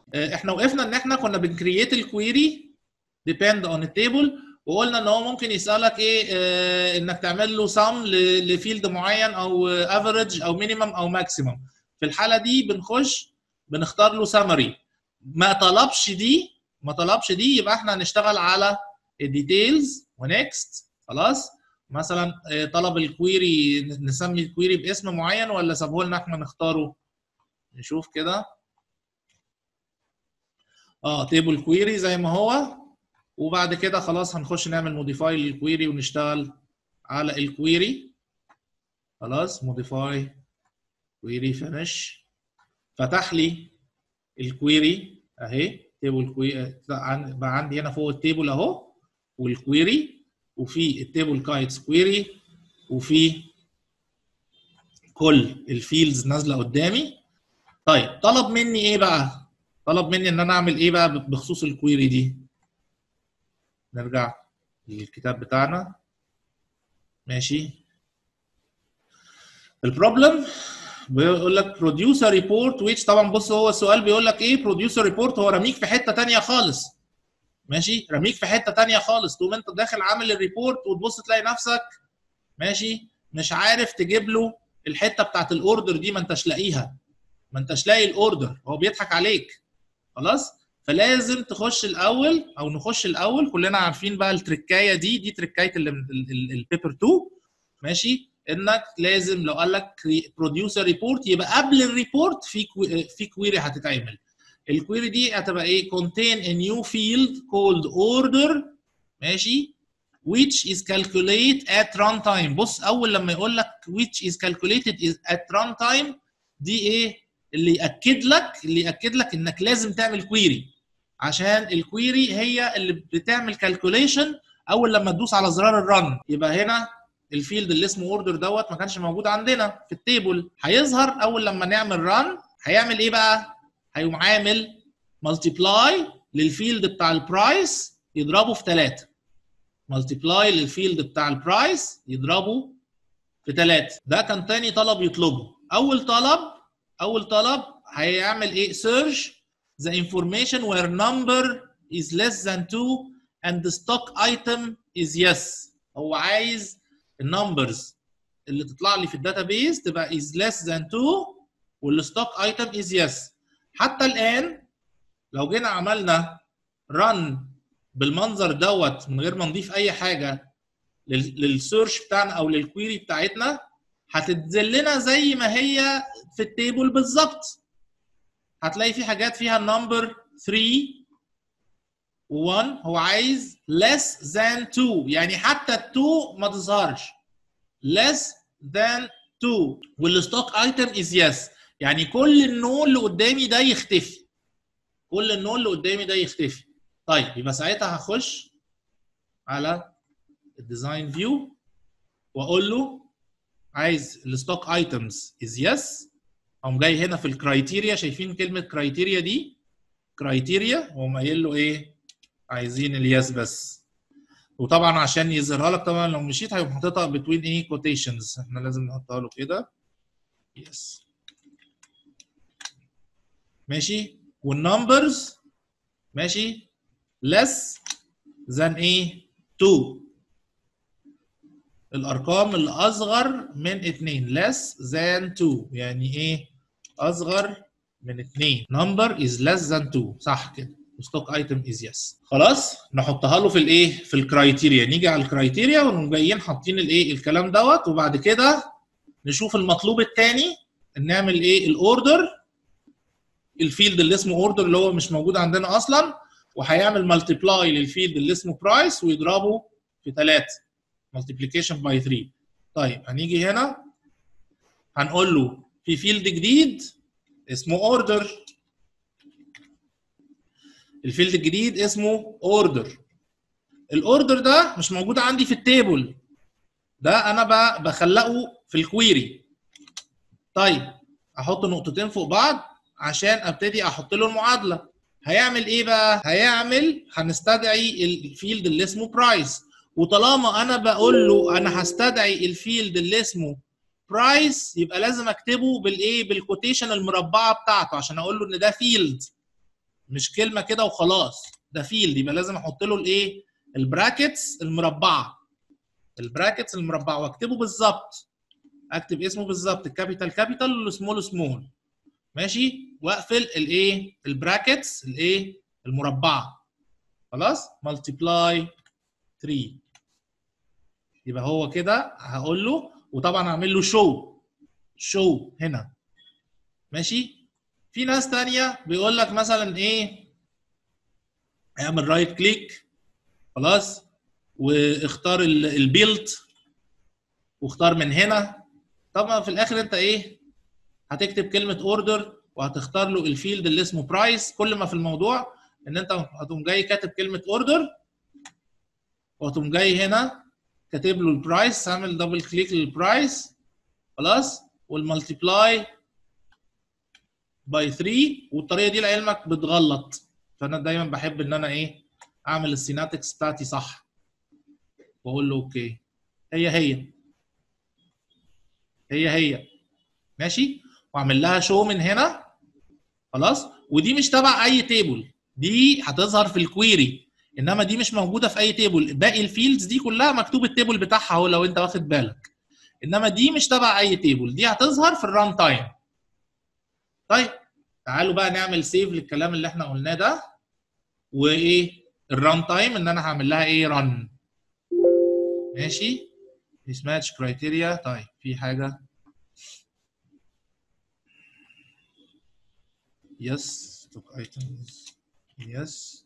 احنا وقفنا ان احنا كنا بنكرييت الكويري ديبند اون التيبل وقلنا ان هو ممكن يسالك ايه اه انك تعمل له سم لفيلد معين او افريج او مينيمم او ماكسيمم في الحاله دي بنخش بنختار له سمري ما طلبش دي ما طلبش دي يبقى احنا هنشتغل على الديتيلز ونكست خلاص مثلا طلب الكويري نسمي الكويري باسم معين ولا سابه لنا احنا نختاره نشوف كده اه تيبل كويري زي ما هو وبعد كده خلاص هنخش نعمل موديفاي للكويري ونشتغل على الكويري خلاص موديفاي كويري فينش فتح لي الكويري اهي تيبل كويري بقى عندي هنا فوق التيبل اهو والكويري وفي التيبل كايتس كويري وفي كل الفيلدز نازله قدامي طيب طلب مني ايه بقى طلب مني ان انا اعمل ايه بقى بخصوص الكويري دي نرجع للكتاب بتاعنا ماشي البروبلم بيقول لك بروديوسر ريبورت which طبعا بص هو السؤال بيقول لك ايه بروديوسر ريبورت هو رميك في حته ثانيه خالص ماشي رميك في حته ثانيه خالص تقوم انت داخل عامل الريبورت وتبص تلاقي نفسك ماشي مش عارف تجيب له الحته بتاعت الاوردر دي ما انتش لاقيها ما انتش لاقي الاوردر هو بيضحك عليك خلاص فلازم تخش الاول او نخش الاول كلنا عارفين بقى التركايه دي دي تركايه البيبر 2 ماشي انك لازم لو قال لك بروديوسر ريبورت يبقى قبل الريبورت في كوي في كويري هتتعمل الكويري دي هتبقى ايه contain a new field called order ماشي which is calculated at runtime بص اول لما يقول لك which is calculated is at runtime دي ايه اللي ياكد لك اللي ياكد لك انك لازم تعمل كويري عشان الكويري هي اللي بتعمل كالكوليشن اول لما تدوس على زرار الرن يبقى هنا الفيلد اللي اسمه اوردر دوت ما كانش موجود عندنا في التيبل هيظهر اول لما نعمل رن هيعمل ايه بقى هيقوم عامل ملتيبلاي للفيلد بتاع البرايس يضربه في 3 ملتيبلاي للفيلد بتاع البرايس يضربه في 3 ده كان تاني طلب يطلبه اول طلب اول طلب هيعمل ايه search the information where number is less than 2 and the stock item is yes هو عايز النمبرز اللي تطلع لي في الداتابيز تبقى is less than 2 والستوك ايتم is yes حتى الان لو جينا عملنا run بالمنظر دوت من غير ما نضيف اي حاجه للسيرش بتاعنا او للكويري بتاعتنا هتنزل لنا زي ما هي في التيبل بالظبط هتلاقي في حاجات فيها النمبر 3 و1 هو عايز less than 2 يعني حتى ال 2 ما تظهرش less than 2 والستوك ايتم is yes يعني كل النون اللي قدامي ده يختفي كل النون اللي قدامي ده يختفي طيب يبقى ساعتها هخش على الديزاين فيو واقول له عايز الستوك ايتمز از يس اقوم جاي هنا في الكرايتيريا شايفين كلمه كرايتيريا دي كرايتيريا واقوم قايل له ايه عايزين اليس بس وطبعا عشان يظهرها لك طبعا لو مشيت هيقوم حاططها بتوين ايه كوتيشنز احنا لازم نحطها له كده يس ماشي والنمبرز ماشي less than ايه 2 الارقام اللي اصغر من 2 less than 2 يعني ايه اصغر من 2 number is less than 2 صح كده ستوك ايتم از يس خلاص نحطها له في الايه في الكرايتيريا نيجي على الكرايتيريا ونقوم جايين حاطين الايه الكلام دوت وبعد كده نشوف المطلوب الثاني نعمل ايه الاوردر الفيلد اللي اسمه اوردر اللي هو مش موجود عندنا اصلا وهيعمل ملتيبلاي للفيلد اللي اسمه برايس ويضربه في 3 ملتيبليكيشن باي 3 طيب هنيجي هنا هنقول له في فيلد جديد اسمه اوردر الفيلد الجديد اسمه اوردر الاوردر ده مش موجود عندي في التيبل ده انا بخلقه في الكويري طيب احط نقطتين فوق بعض عشان ابتدي احط له المعادله هيعمل ايه بقى هيعمل هنستدعي الفيلد اللي اسمه برايس وطالما انا بقول له انا هستدعي الفيلد اللي اسمه برايس يبقى لازم اكتبه بالايه بالكوتيشن المربعه بتاعته عشان اقول له ان ده فيلد مش كلمه كده وخلاص ده فيلد يبقى لازم احط له الايه البراكتس المربعه البراكتس المربعه واكتبه بالظبط اكتب اسمه بالظبط الكابيتال كابيتال والسمول سمول ماشي واقفل الايه البراكتس الايه المربعه خلاص ملتبلاي 3 يبقى هو كده هقول له وطبعا اعمل له شو شو هنا ماشي في ناس تانية بيقول لك مثلا ايه اعمل رايت كليك خلاص واختار البيلد واختار من هنا طبعا في الاخر انت ايه هتكتب كلمه اوردر وهتختار له الفيلد اللي اسمه برايس كل ما في الموضوع ان انت هتقوم جاي كاتب كلمه اوردر وهتقوم جاي هنا كاتب له البرايس اعمل دبل كليك للبرايس خلاص والمالتيبلاي باي 3 والطريقه دي لعلمك بتغلط فانا دايما بحب ان انا ايه اعمل السيناتكس بتاعتي صح واقول له اوكي هي هي هي هي ماشي واعمل لها شو من هنا خلاص ودي مش تبع اي تيبل دي هتظهر في الكويري انما دي مش موجوده في اي تيبل باقي الفيلدز دي كلها مكتوب التيبل بتاعها اهو لو انت واخد بالك انما دي مش تبع اي تيبل دي هتظهر في الران تايم طيب تعالوا بقى نعمل سيف للكلام اللي احنا قلناه ده وايه الران تايم ان انا هعمل لها ايه رن ماشي مش ماتش كرايتيريا طيب في حاجه يس ستوك ايتمز يس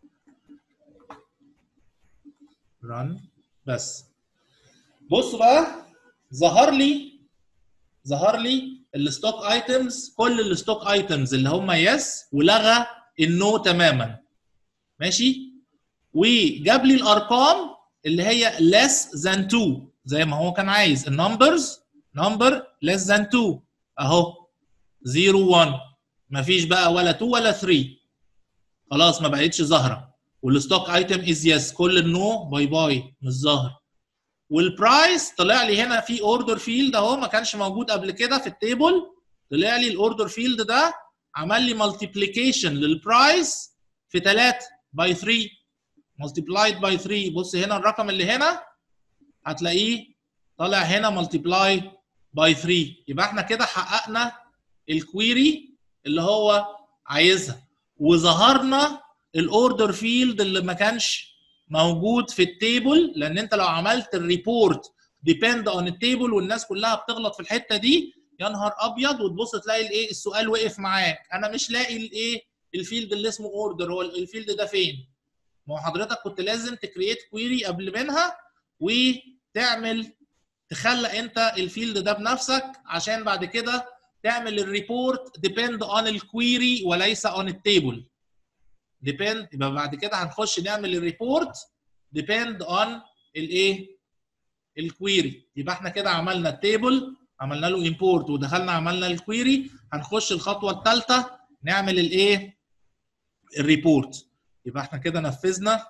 رن بس بص بقى ظهر لي ظهر لي الستوك ايتمز كل الستوك ايتمز اللي هم يس ولغى النو تماما ماشي وجاب لي الارقام اللي هي less than 2 زي ما هو كان عايز النمبرز نمبر less than 2 اهو 0 1 مفيش بقى ولا 2 ولا 3 خلاص ما بقتش ظاهره والستوك ايتم از يس كل النو باي باي مش ظاهر والبرايس طلع لي هنا في اوردر فيلد اهو ما كانش موجود قبل كده في التيبل طلع لي الاوردر فيلد ده عمل لي مالتيبليكيشن للبرايس في 3 باي 3 ملتبلايد باي 3 بص هنا الرقم اللي هنا هتلاقيه طالع هنا ملتبلاي باي 3 يبقى احنا كده حققنا الكويري اللي هو عايزها وظهرنا الاوردر فيلد اللي ما كانش موجود في التيبل لان انت لو عملت الريبورت ديبند اون التيبل والناس كلها بتغلط في الحته دي يا نهار ابيض وتبص تلاقي الايه السؤال وقف معاك انا مش لاقي الايه الفيلد اللي اسمه اوردر هو الفيلد ده فين ما هو حضرتك كنت لازم تكريت كويري قبل منها وتعمل تخلق انت الفيلد ده بنفسك عشان بعد كده تعمل الريبورت ديبند اون الكويري وليس اون التيبل ديبند يبقى بعد كده هنخش نعمل الريبورت ديبند اون الايه الكويري يبقى احنا كده عملنا التيبل عملنا له امبورت ودخلنا عملنا الكويري هنخش الخطوه الثالثه نعمل الايه الريبورت يبقى احنا كده نفذنا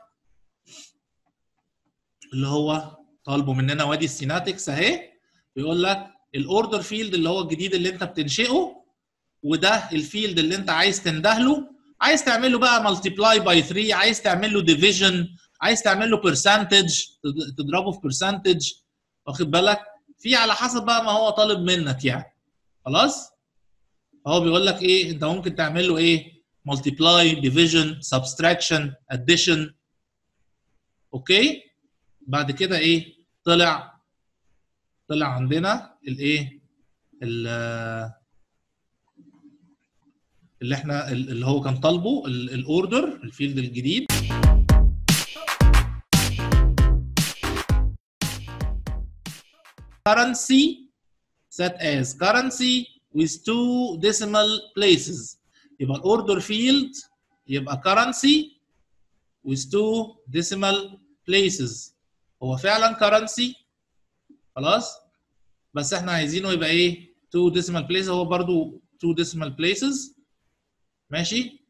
اللي هو طالبه مننا وادي السيناتكس اهي بيقول لك الاوردر فيلد اللي هو الجديد اللي انت بتنشئه وده الفيلد اللي انت عايز تندهله عايز تعمل له بقى ملتبلاي باي 3 عايز تعمل له ديفيجن عايز تعمل له برسنتج تضربه في برسنتج واخد بالك في على حسب بقى ما هو طالب منك يعني خلاص هو بيقول لك ايه انت ممكن تعمل له ايه multiply division subtraction addition اوكي بعد كده ايه طلع طلع عندنا الايه اللي احنا اللي هو كان طالبه الاوردر الفيلد الجديد currency set as currency with two decimal places يبقى الاوردر فيلد يبقى currency with two decimal places هو فعلا currency خلاص بس احنا عايزينه يبقى ايه two decimal places هو برضو two decimal places ماشي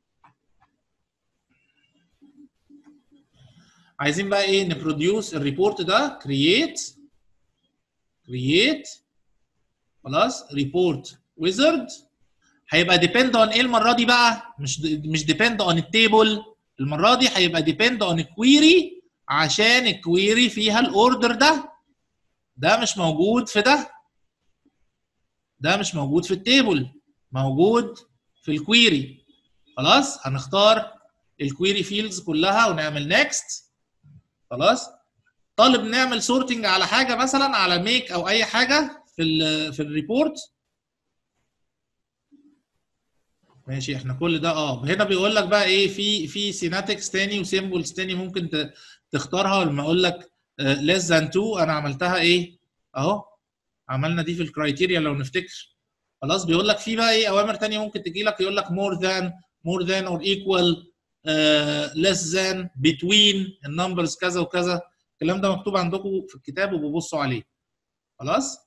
عايزين بقى ايه نبروديوس الريبورت ده create create خلاص report wizard هيبقى depend on ايه المره دي بقى مش مش depend on التيبل المره دي هيبقى depend on الكويري عشان الكويري فيها الاوردر ده ده مش موجود في ده ده مش موجود في التيبل موجود في الكويري خلاص هنختار الكويري فيلدز كلها ونعمل نيكست خلاص طالب نعمل سورتنج على حاجه مثلا على ميك او اي حاجه في ال في الريبورت ماشي احنا كل ده اه هنا بيقول لك بقى ايه في في سيناتكس تاني وسيمبلز تاني ممكن ت- تختارها لما اقول لك less than 2 انا عملتها ايه اهو عملنا دي في الكرايتيريا لو نفتكر خلاص بيقول لك في بقى ايه اوامر تانية ممكن تجي لك يقول لك more than more than or equal uh, less than between النمبرز كذا وكذا الكلام ده مكتوب عندكم في الكتاب وببصوا عليه خلاص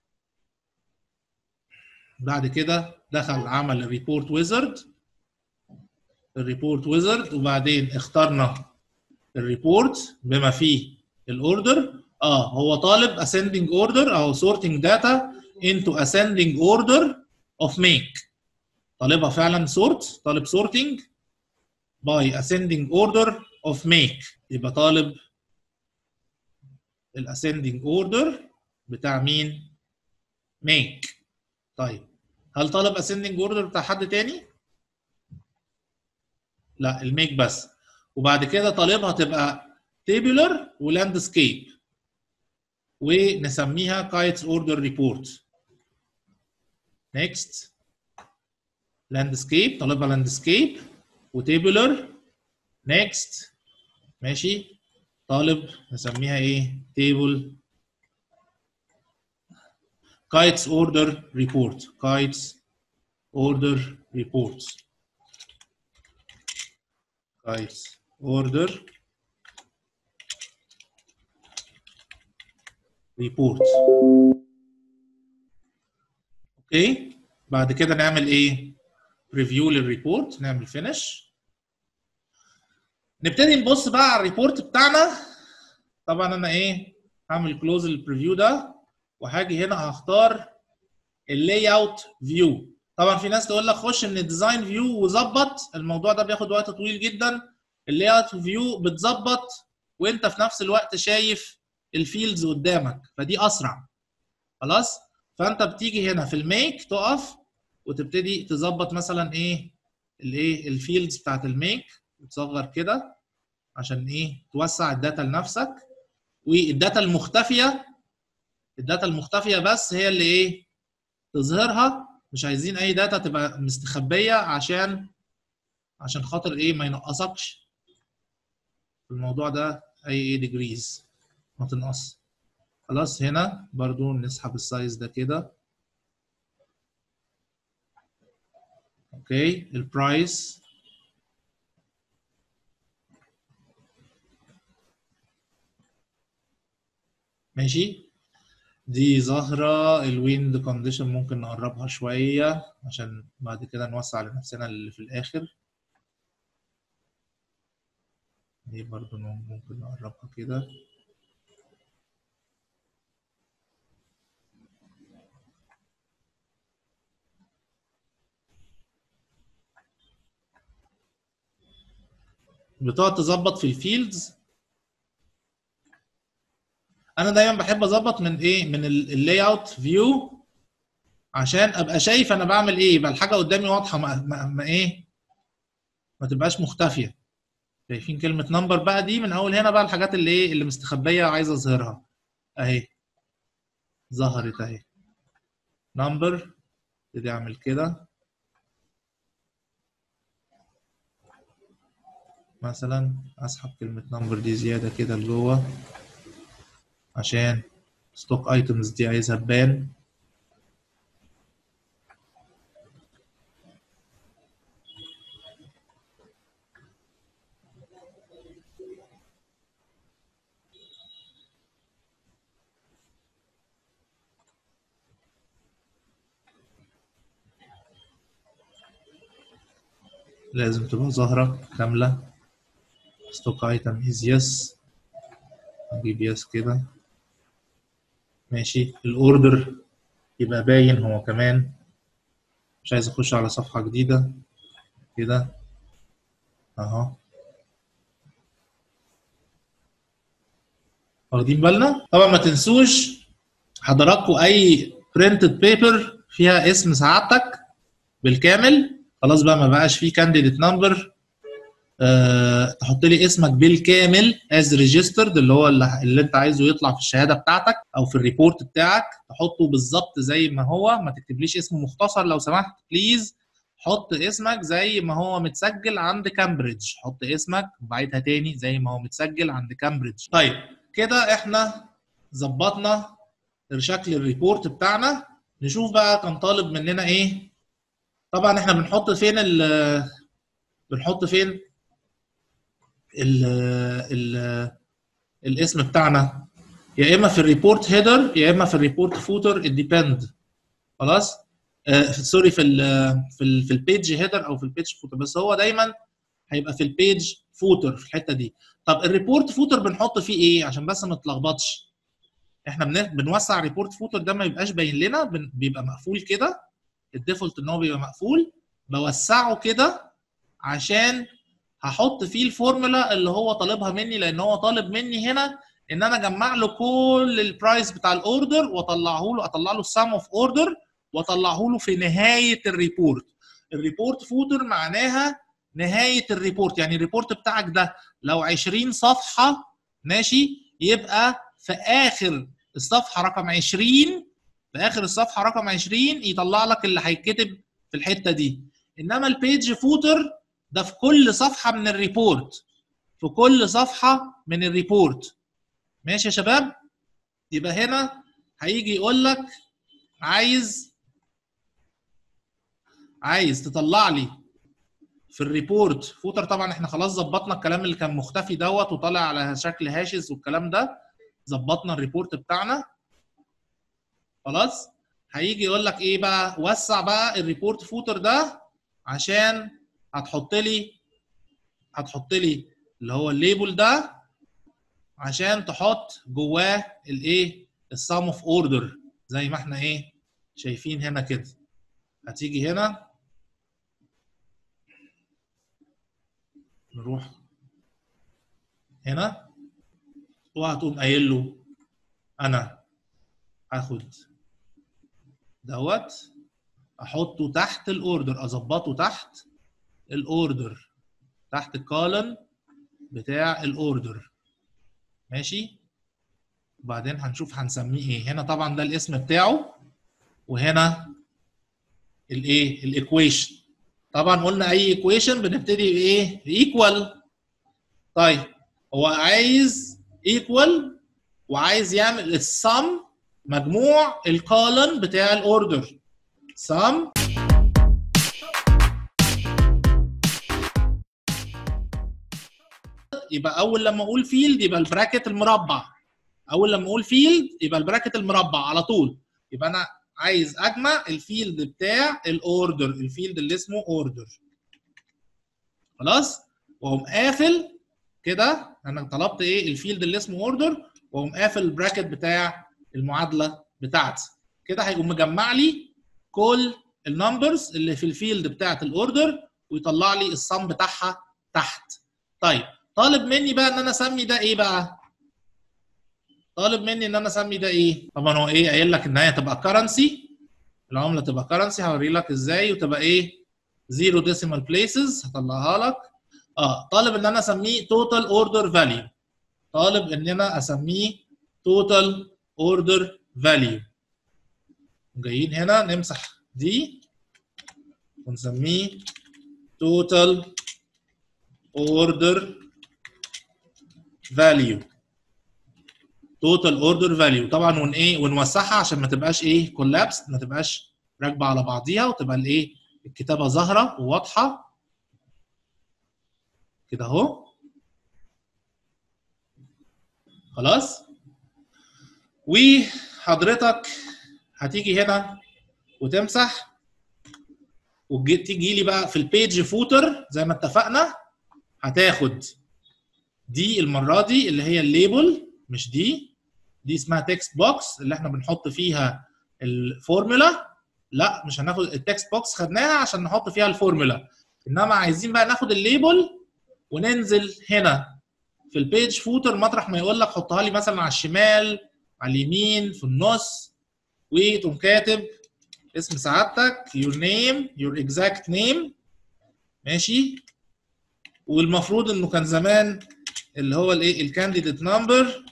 بعد كده دخل عمل الريبورت ويزرد الريبورت ويزرد وبعدين اخترنا الريبورت بما فيه الاوردر اه هو طالب ascending order او sorting data into ascending order of make طالبها فعلا sort طالب sorting by ascending order of make يبقى طالب الاسcending order بتاع مين make طيب هل طالب ascending order بتاع حد تاني لا الميك بس وبعد كده طالبها تبقى tabular ولاندسكيب ونسميها kites order report next landscape طالبها landscape وتابولر next ماشي طالب نسميها ايه table kites order report kites order report kites order report اوكي بعد كده نعمل ايه ريفيو للريبورت نعمل فينش نبتدي نبص بقى على الريبورت بتاعنا طبعا انا ايه هعمل كلوز للبريفيو ده وهاجي هنا هختار اللاي اوت فيو طبعا في ناس تقول لك خش من الديزاين فيو وظبط الموضوع ده بياخد وقت طويل جدا اللاي اوت فيو بتظبط وانت في نفس الوقت شايف الفيلدز قدامك فدي اسرع خلاص فانت بتيجي هنا في الميك تقف وتبتدي تظبط مثلا ايه الايه الفيلدز بتاعت الميك وتصغر كده عشان ايه توسع الداتا لنفسك والداتا المختفيه الداتا المختفيه بس هي اللي ايه تظهرها مش عايزين اي داتا تبقى مستخبيه عشان عشان خاطر ايه ما ينقصكش في الموضوع ده اي ايه ديجريز ما تنقص خلاص هنا برضو نسحب السايز ده كده اوكي البرايس ماشي دي ظاهرة الويند كونديشن ممكن نقربها شوية عشان بعد كده نوسع لنفسنا اللي في الآخر دي برضو ممكن نقربها كده بتقعد تظبط في الفيلدز انا دايما بحب اظبط من ايه من اللاي اوت فيو عشان ابقى شايف انا بعمل ايه يبقى الحاجه قدامي واضحه ما, ما, ما ايه ما تبقاش مختفيه شايفين كلمه نمبر بقى دي من اول هنا بقى الحاجات اللي ايه اللي مستخبيه عايز اظهرها اهي ظهرت اهي نمبر ابتدي اعمل كده مثلا اسحب كلمه نمبر دي زياده كده لجوه عشان ستوك ايتمز دي عايزها تبان لازم تبقى ظاهرة كاملة ستوك ايتم از يس نجيب يس كده ماشي الاوردر يبقى باين هو كمان مش عايز اخش على صفحه جديده كده اهو واخدين بالنا طبعا ما تنسوش حضراتكم اي برنتد بيبر فيها اسم سعادتك بالكامل خلاص بقى ما بقاش فيه كانديديت نمبر أه تحط لي اسمك بالكامل از ريجسترد اللي هو اللي, اللي انت عايزه يطلع في الشهاده بتاعتك او في الريبورت بتاعك تحطه بالظبط زي ما هو ما تكتبليش اسم مختصر لو سمحت بليز حط اسمك زي ما هو متسجل عند كامبريدج حط اسمك وبعدها تاني زي ما هو متسجل عند كامبريدج طيب كده احنا ظبطنا شكل الريبورت بتاعنا نشوف بقى كان طالب مننا ايه طبعا احنا بنحط فين ال بنحط فين ال ال الاسم بتاعنا يا اما في الريبورت هيدر يا اما في الريبورت فوتر الديبند خلاص آه سوري في ال في ال في البيج هيدر او في البيج فوتر بس هو دايما هيبقى في البيج فوتر في الحته دي طب الريبورت فوتر بنحط فيه ايه عشان بس ما نتلخبطش احنا بنوسع ريبورت فوتر ده ما يبقاش باين لنا بيبقى مقفول كده الديفولت ان هو بيبقى مقفول بوسعه كده عشان هحط فيه الفورمولا اللي هو طالبها مني لان هو طالب مني هنا ان انا اجمع له كل البرايس بتاع الاوردر واطلعه له اطلع له السم اوف اوردر واطلعه له في نهايه الريبورت الريبورت فوتر معناها نهايه الريبورت يعني الريبورت بتاعك ده لو 20 صفحه ماشي يبقى في اخر الصفحه رقم 20 في اخر الصفحه رقم 20 يطلع لك اللي هيتكتب في الحته دي انما البيج فوتر ده في كل صفحه من الريبورت في كل صفحه من الريبورت ماشي يا شباب يبقى هنا هيجي يقول لك عايز عايز تطلع لي في الريبورت فوتر طبعا احنا خلاص ظبطنا الكلام اللي كان مختفي دوت وطالع على شكل هاشز والكلام ده ظبطنا الريبورت بتاعنا خلاص هيجي يقول لك ايه بقى وسع بقى الريبورت فوتر ده عشان هتحط لي هتحط لي اللي هو الليبل ده عشان تحط جواه الايه السم اوف اوردر زي ما احنا ايه شايفين هنا كده هتيجي هنا نروح هنا وهتقوم قايل له انا هاخد دوت احطه تحت الاوردر اظبطه تحت الاوردر تحت الكولن بتاع الاوردر ماشي وبعدين هنشوف هنسميه ايه هنا طبعا ده الاسم بتاعه وهنا الايه الايكويشن طبعا قلنا اي ايكويشن بنبتدي بايه ايكوال طيب هو عايز ايكوال وعايز يعمل السم مجموع الكولن بتاع الاوردر سم يبقى اول لما اقول فيلد يبقى البراكت المربع اول لما اقول فيلد يبقى البراكت المربع على طول يبقى انا عايز اجمع الفيلد بتاع الاوردر الفيلد اللي اسمه اوردر خلاص واقوم قافل كده انا طلبت ايه الفيلد اللي اسمه اوردر واقوم قافل البراكت بتاع المعادله بتاعتي كده هيقوم مجمع لي كل النمبرز اللي في الفيلد بتاعت الاوردر ويطلع لي الصم بتاعها تحت طيب طالب مني بقى ان انا اسمي ده ايه بقى طالب مني ان انا اسمي ده ايه طبعا هو ايه قايل لك ان هي تبقى كرنسي العمله تبقى كرنسي هوري لك ازاي وتبقى ايه زيرو ديسيمال بليسز هطلعها لك اه طالب ان انا اسميه توتال اوردر فاليو طالب ان انا اسميه توتال اوردر فاليو جايين هنا نمسح دي ونسميه توتال اوردر فاليو توتال اوردر فاليو طبعا ون ايه ونوسعها عشان ما تبقاش ايه كولابس ما تبقاش راكبه على بعضيها وتبقى الايه الكتابه ظاهره وواضحه كده اهو خلاص وحضرتك هتيجي هنا وتمسح وتيجي لي بقى في البيج فوتر زي ما اتفقنا هتاخد دي المره دي اللي هي الليبل مش دي دي اسمها تكست بوكس اللي احنا بنحط فيها الفورمولا لا مش هناخد التكست بوكس خدناها عشان نحط فيها الفورمولا انما عايزين بقى ناخد الليبل وننزل هنا في البيج فوتر مطرح ما يقول لك حطها لي مثلا على الشمال على اليمين في النص وتقوم كاتب اسم سعادتك your name your exact name ماشي والمفروض انه كان زمان اللي هو الايه الكانديديت نمبر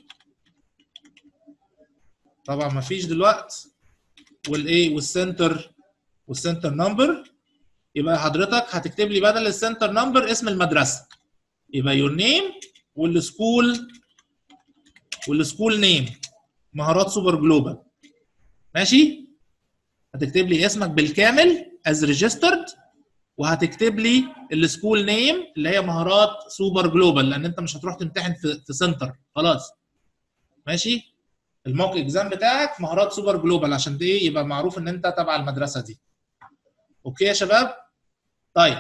طبعا ما فيش دلوقتي والايه والسنتر والسنتر نمبر يبقى حضرتك هتكتب لي بدل السنتر نمبر اسم المدرسه يبقى يور نيم والسكول والسكول نيم مهارات سوبر جلوبال ماشي هتكتب لي اسمك بالكامل از ريجسترد وهتكتب لي السكول نيم اللي هي مهارات سوبر جلوبال لان انت مش هتروح تمتحن في, في سنتر خلاص ماشي الموك اكزام بتاعك مهارات سوبر جلوبال عشان دي يبقى معروف ان انت تبع المدرسه دي اوكي يا شباب طيب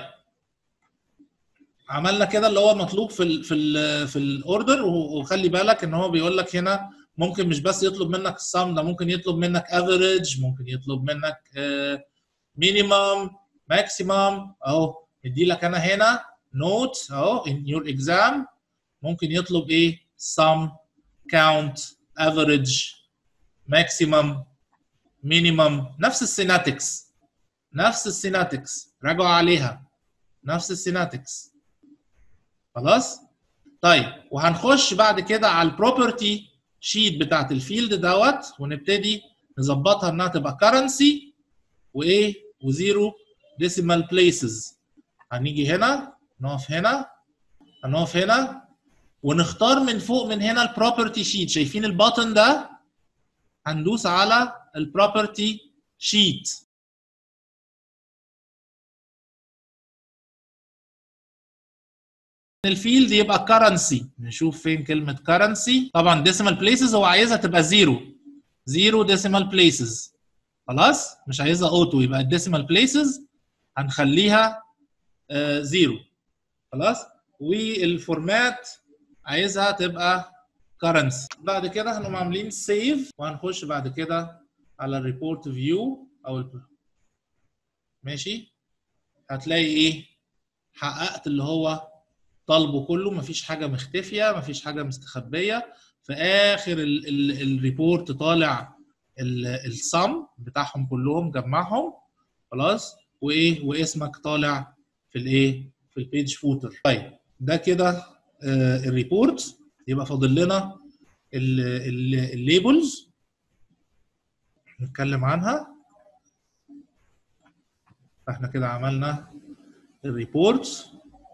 عملنا كده اللي هو مطلوب في ال في ال في الاوردر وخلي بالك ان هو بيقول لك هنا ممكن مش بس يطلب منك السم ده ممكن يطلب منك افريج ممكن يطلب منك مينيمم ماكسيمم اهو مدي لك انا هنا نوت اهو in your exam ممكن يطلب ايه sum count average maximum minimum نفس السيناتكس نفس السيناتكس راجعوا عليها نفس السيناتكس خلاص طيب وهنخش بعد كده على البروبرتي شيت بتاعت الفيلد دوت ونبتدي نظبطها انها تبقى كرنسي وايه وزيرو ديسيمال بليسز هنيجي هنا نقف هنا هنقف هنا ونختار من فوق من هنا البروبرتي شيت شايفين البutton ده هندوس على البروبرتي شيت الفيلد يبقى كرنسي نشوف فين كلمه كرنسي طبعا ديسيمال بليسز هو عايزها تبقى زيرو زيرو ديسيمال بليسز خلاص مش عايزها اوتو يبقى الديسيمال بليسز هنخليها آه زيرو خلاص والفورمات عايزها تبقى كرنسي بعد كده هنقوم عاملين سيف وهنخش بعد كده على الريبورت فيو او ال... ماشي هتلاقي ايه حققت اللي هو طالبه كله مفيش حاجه مختفيه مفيش حاجه مستخبيه في اخر ال ال الريبورت طالع السم بتاعهم كلهم جمعهم خلاص وايه واسمك طالع في الايه في البيج فوتر طيب ده كده آه الريبورت يبقى فاضل لنا الليبلز نتكلم عنها احنا كده عملنا الريبورت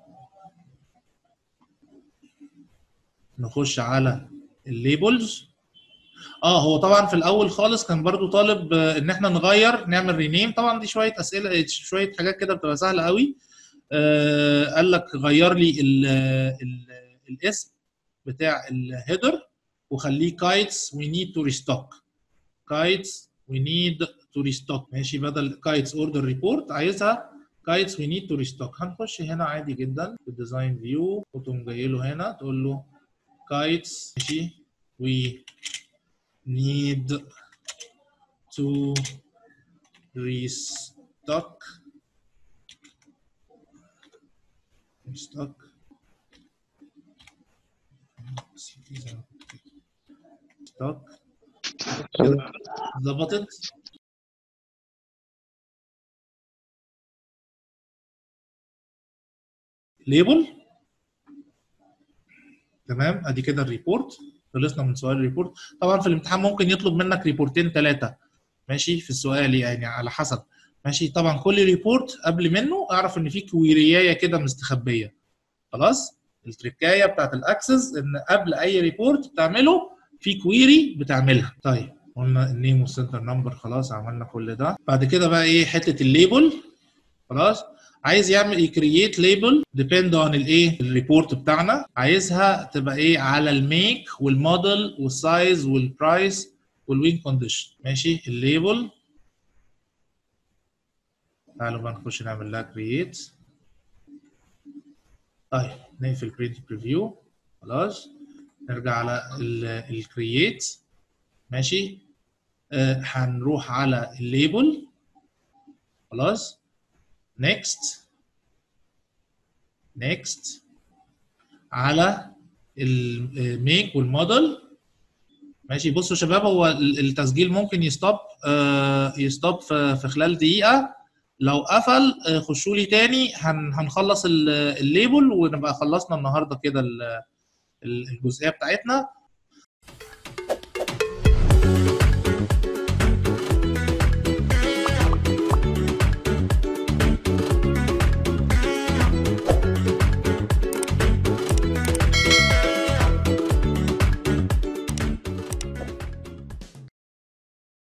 نخش على الليبلز اه هو طبعا في الاول خالص كان برضو طالب ان احنا نغير نعمل رينيم طبعا دي شويه اسئله شويه حاجات كده بتبقى سهله قوي آه قال لك غير لي ال ال الاسم بتاع الهيدر وخليه كايتس وي نيد تو ريستوك كايتس وي نيد تو ريستوك ماشي بدل كايتس اوردر ريبورت عايزها كايتس وي نيد تو ريستوك هنخش هنا عادي جدا في الديزاين فيو وتقوم جاي له هنا تقول له كايتس ماشي we need to restock restock stock كده ظبطت ليبل تمام ادي كده الريبورت خلصنا من سؤال الريبورت طبعا في الامتحان ممكن يطلب منك ريبورتين ثلاثه ماشي في السؤال يعني على حسب ماشي طبعا كل ريبورت قبل منه اعرف ان في كويريايه كده مستخبيه خلاص التركايه بتاعت الاكسس ان قبل اي ريبورت بتعمله في كويري بتعملها طيب قلنا النيم والسنتر نمبر خلاص عملنا كل ده بعد كده بقى ايه حته الليبل خلاص عايز يعمل يكرييت ليبل ديبند اون الايه الريبورت بتاعنا عايزها تبقى ايه على الميك والموديل والسايز والبرايس والوين كونديشن ماشي الليبل تعالوا بقى نخش نعمل لها كرييت طيب نقفل برينت بريفيو خلاص نرجع على الكرييت ماشي آه هنروح على الليبل خلاص نيكست نيكست على الميك والموديل ماشي بصوا يا شباب هو ال- التسجيل ممكن يستوب آه يستوب في في خلال دقيقه لو قفل آه، خشوا لي تاني هن هنخلص ال- الليبل ونبقى خلصنا النهارده كده ال- ال- الجزئيه بتاعتنا